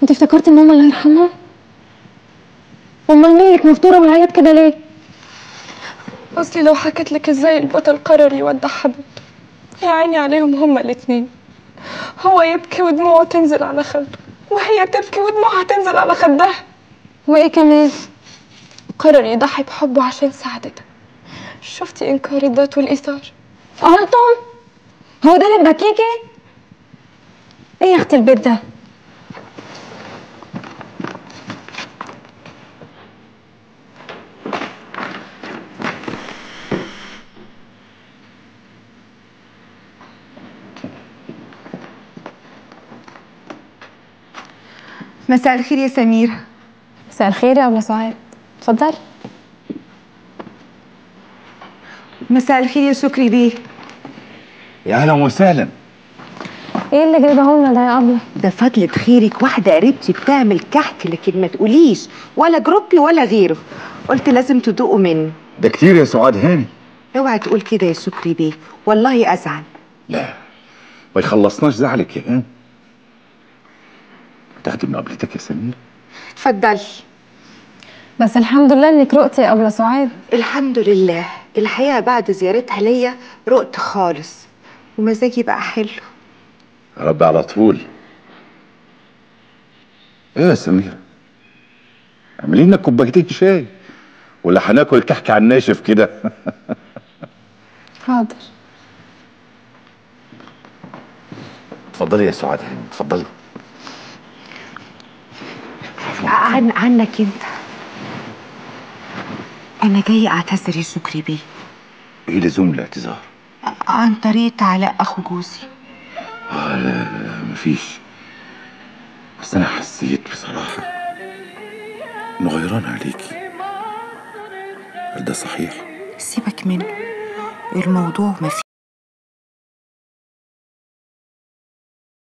انت افتكرت ان ماما الله يرحمها امال مالك مفطوره بالعياط كده ليه اصلي لو حكيت لك ازاي البطل قرر يودع حبيبته يا عيني عليهم هما الاتنين هو يبكي ودموعه تنزل على خده وهي تبكي ودموعها تنزل على خدها وايه كمان قرر يضحي بحبه عشان سعادتها شفتي انكار الذات والايثار انتم هو ده اللي بكيكي ايه يا اختي البيت ده مساء الخير يا سمير مساء الخير يا ابله سعاد اتفضلي مساء الخير يا شكري بيه يا اهلا وسهلا ايه اللي جايبه لنا ده يا ابله ده فضلة خيرك واحدة قريبتي بتعمل كحك لكن ما تقوليش ولا جروبي ولا غيره قلت لازم تدوقوا منه ده كتير يا سعاد هاني اوعى تقول كده يا شكري بيه والله ازعل لا ما يخلصناش زعلك يا هاني تاخدي مقابلتك يا سمير اتفضلي بس الحمد لله انك رقتي يا ابله سعاد الحمد لله الحقيقة بعد زيارتها ليا رقت خالص ومزاجي بقى حلو يا رب على طول ايه يا سمير اعملي لنا كوبايتين شاي ولا هناكل كحك على الناشف كده حاضر اتفضلي يا سعاد هاني اتفضلي عن عنك انت انا جاي اعتذر يا شكري بيه ايه لزوم الاعتذار عن طريقة علاء اخو جوزي اه لا لا مفيش بس انا حسيت بصراحة انه غيران عليكي هل ده صحيح؟ سيبك منه الموضوع ما